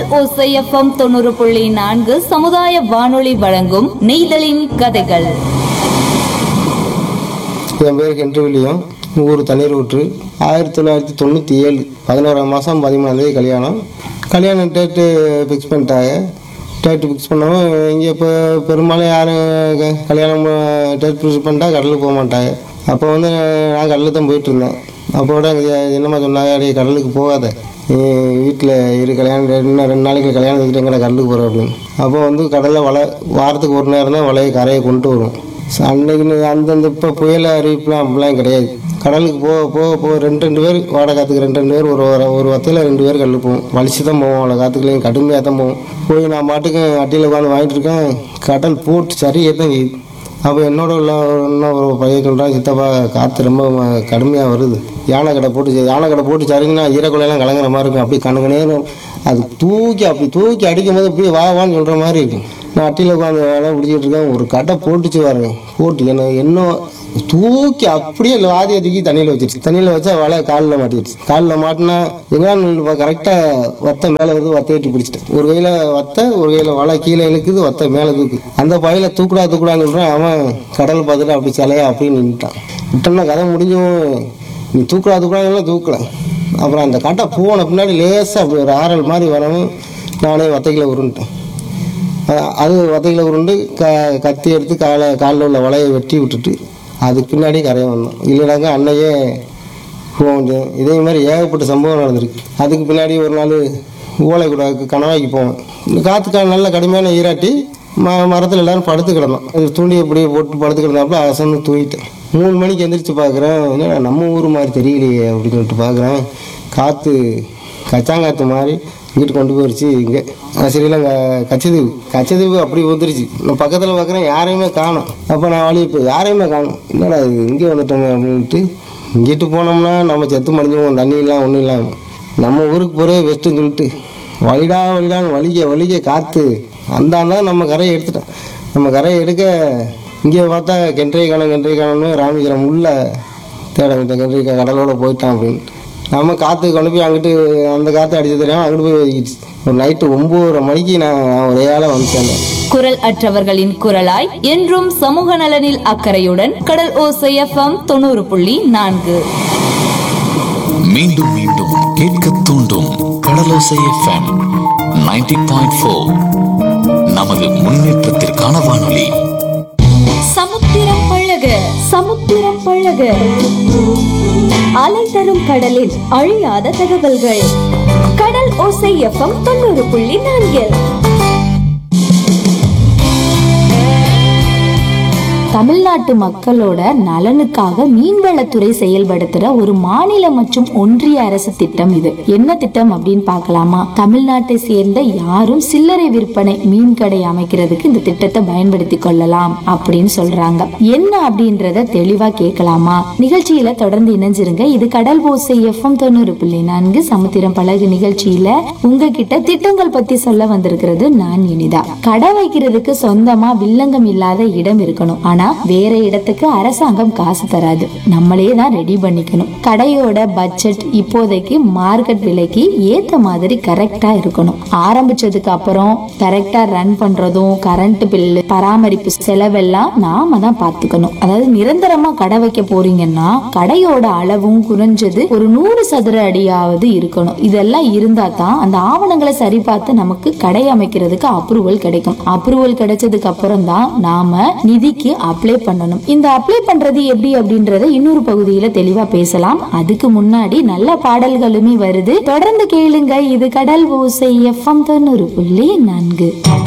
ஓசை எஃப்எம் தொண்ணூறு புள்ளி நான்கு சமுதாய வானொலி வழங்கும் நெய்தலின் கதைகள் என் பேர் ஹென்றி வில்லியம் ஊர் தண்ணீர் ஊற்று ஆயிரத்தி தொள்ளாயிரத்தி தொண்ணூற்றி ஏழு பதினோராம் மாதம் பதிமூணாந்தேதி கல்யாணம் கல்யாணம் டேட்டு ஃபிக்ஸ் பண்ணிட்டாங்க டேட்டு ஃபிக்ஸ் பண்ணவும் இங்கே இப்போ பெரும்பாலும் யாரும் க- கல்யாணம் டேட் ஃபிக்ஸ் பண்ணிட்டா கடலுக்கு போக மாட்டாங்க அப்போ வந்து நான் கடலுக்கு தான் போயிட்டு இருந்தேன் அப்போட என்னம்மா சொன்னாங்க அடே கடலுக்கு போகாத நீ வீட்டில் இரு கல்யாணம் இன்னும் ரெண்டு நாளைக்கு கல்யாணம் வச்சுட்டு எங்கடா கடலுக்கு போகிற அப்படின்னு அப்போ வந்து கடலில் வலை வாரத்துக்கு ஒரு நேரம் தான் வலையை கரையை கொண்டு வரும் ச- அன்னைக்கு அந்தந்த இப்போ புயல் அறிவிப்புலாம் அப்படிலாம் கிடையாது கடலுக்கு போக போக போக ரெண்டு ரெண்டு பேர் வாடகை காத்துக்கு ரெண்டு ரெண்டு பேர் ஒரு ஒரு- ஒரு வத்தையில் ரெண்டு பேர் கடலுக்கு போவோம் வலிச்சு தான் போவோம் அவ்வளோ காத்துக்குள்ளேயும் கடுமையாக தான் போவோம் போய் நான் பாட்டுக்கு அட்டியில் உட்காந்து வாங்கிட்டு இருக்கேன் கடல் போட்டு சரியாக தான் செய்யுது அப்போ என்னோட உள்ள ஒரு- இன்னும் ஒரு பையன் சொல்கிறான் சித்தப்பா காற்று ரொம்ப கடுமையாக வருது யானை கடை போட்டு சரி- யானை கடை போட்டு சரிங்கன்னா ஈரக்குலையெல்லாம் கலங்குற மாதிரி இருக்கும் அப்படி கணக்கு நேரம் அது தூக்கி அப்படி தூக்கி அடிக்கும் போது அப்படியே வா வான்னு சொல்கிற மாதிரி இருக்கும் நான் அட்டியில் உட்காந்து வேலை பிடிச்சிட்டு இருக்கேன் ஒரு கடை போட்டுச்சு பாருங்க போட்டு என்ன இன்னும் தூக்கி அப்படியே வாதியை தூக்கி தண்ணியில் வச்சிருச்சு தண்ணியில் வச்சா வலை காலில் மாட்டிடுச்சு காலில் மாட்டினா எங்கன்னா கரெக்டாக வத்தை மேலே வந்து வத்தை ஏற்றி பிடிச்சிட்டேன் ஒரு கையில் வத்தை ஒரு கையில் வலை கீழே இழுக்குது வத்தை மேலே தூக்கு அந்த பையில தூக்குடா தூக்குடான்னு சொல்கிறேன் அவன் கடல் பார்த்துட்டு அப்படி சிலையா அப்படின்னு நின்றுட்டான் விட்டோம்னா கதை முடிஞ்சும் நீ தூக்குடா தூக்குடாங்கலாம் தூக்கல அப்புறம் அந்த கட்டை போன பின்னாடி லேசாக அப்படி ஒரு ஆறல் மாதிரி வரவும் நானே வத்தைகளை உருண்டுட்டேன் அஹ் அது வத்தைகளை உருண்டு க கத்தி எடுத்து காலை காலில் உள்ள வலையை வெட்டி விட்டுட்டு அதுக்கு பின்னாடி கரையை வந்தோம் இல்லைனாக்கா அன்னையே போக முடியும் இதே மாதிரி ஏகப்பட்ட சம்பவம் நடந்திருக்கு அதுக்கு பின்னாடி ஒரு நாள் ஓலை கூட கணவாய்க்கு போவேன் இந்த காற்றுக்கா நல்ல கடுமையான ஈராட்டி ம மரத்தில் எல்லாரும் படுத்து கிடந்தோம் அது தூண்டி அப்படியே போட்டு படுத்து கிடந்தாப்புல அசந்து தூங்கிட்டேன் மூணு மணிக்கு எந்திரிச்சு பார்க்குறேன் என்னடா நம்ம ஊர் மாதிரி தெரியலையே அப்படின்னு சொல்லிட்டு பார்க்குறேன் காற்று கச்சாங்காற்று மாதிரி இங்கிட்டு கொண்டு போயிருச்சு இங்கே ஸ்ரீலங்கா கச்சதீவு கச்சதீவு அப்படி வந்துருச்சு நான் பக்கத்தில் பார்க்குறேன் யாரையுமே காணும் அப்போ நான் வழி இப்போ யாரையுமே காணும் என்னடா இது இங்கே வந்துட்டோமே அப்படின்ட்டு இங்கிட்டு போனோம்னா நம்ம செத்து மடிஞ்சுவோம் தண்ணி இல்லாம ஒன்றும் இல்லாமல் நம்ம ஊருக்கு போகிறே பெஸ்ட்டுன்னு சொல்லிட்டு வழிடா வழிடான்னு வலிக்க வலிக்க காற்று அந்தாண்டா நம்ம கரையை எடுத்துட்டோம் நம்ம கரையை எடுக்க இங்கே பார்த்தா கென்றை காணும் கென்றை காணும்னு ராமேஸ்வரம் உள்ள தேட வேண்டிய கென்றை கடலோட போயிட்டான் அப்படின்னு நம்ம காற்று கொண்டு போய் அங்கிட்டு அந்த காற்று அடிச்சு தெரியாமல் அங்கிட்டு போய் ஒதுக்கிடுச்சு ஒரு நைட்டு ஒம்பது மணிக்கு நான் ஒரே ஆளாக வந்து சேர்ந்தேன் குரல் அற்றவர்களின் குரலாய் என்றும் சமூக நலனில் அக்கறையுடன் கடல் ஓசை எஃப்எம் தொண்ணூறு புள்ளி நான்கு மீண்டும் மீண்டும் கேட்க தூண்டும் கடலோசை எஃப்எம் 90.4 பாயிண்ட் நமது முன்னேற்றத்திற்கான வானொலி சமுத்திரம் பழக சமுத்திரம் பழக அலை தரும் கடலில் அழியாத தகவல்கள் கடல் ஓசை எஃப்எம் தொண்ணூறு புள்ளி நான்கில் தமிழ்நாட்டு மக்களோட நலனுக்காக மீன்வளத்துறை செயல்படுத்துற ஒரு மாநில மற்றும் ஒன்றிய அரசு திட்டம் இது என்ன திட்டம் அப்படின்னு பார்க்கலாமா தமிழ்நாட்டை சேர்ந்த யாரும் சில்லறை விற்பனை மீன் கடை அமைக்கிறதுக்கு இந்த திட்டத்தை பயன்படுத்தி கொள்ளலாம் அப்படின்னு சொல்றாங்க என்ன அப்படின்றத தெளிவா கேட்கலாமா நிகழ்ச்சியில தொடர்ந்து இணைஞ்சிருங்க இது கடல் ஓசை எஃப்எம் தொண்ணூறு புள்ளி நான்கு சமுத்திரம் பழகு நிகழ்ச்சியில உங்ககிட்ட திட்டங்கள் பத்தி சொல்ல வந்திருக்கிறது நான் இனிதா கடை வைக்கிறதுக்கு சொந்தமா வில்லங்கம் இல்லாத இடம் இருக்கணும் ஆனா வேற இடத்துக்கு அரசாங்கம் காசு தராது நம்மளே தான் ரெடி பண்ணிக்கணும் கடையோட பட்ஜெட் இப்போதைக்கு மார்க்கெட் விலைக்கு ஏத்த மாதிரி கரெக்டா இருக்கணும் ஆரம்பிச்சதுக்கு அப்புறம் கரெக்டா ரன் பண்றதும் கரண்ட் பில்லு பராமரிப்பு செலவெல்லாம் நாம தான் பாத்துக்கணும் அதாவது நிரந்தரமா கடை வைக்க போறீங்கன்னா கடையோட அளவும் குறைஞ்சது ஒரு நூறு சதுர அடியாவது இருக்கணும் இதெல்லாம் இருந்தா தான் அந்த ஆவணங்களை சரி பார்த்து நமக்கு கடை அமைக்கிறதுக்கு அப்ரூவல் கிடைக்கும் அப்ரூவல் கிடைச்சதுக்கு அப்புறம் தான் நாம நிதிக்கு அப்ளை பண்ணணும் இந்த அப்ளை பண்றது எப்படி அப்படின்றத இன்னொரு பகுதியில தெளிவா பேசலாம் அதுக்கு முன்னாடி நல்ல பாடல்களுமே வருது தொடர்ந்து கேளுங்க இது கடல் ஓசை எஃப்எம் தொண்ணூறு புள்ளி நான்கு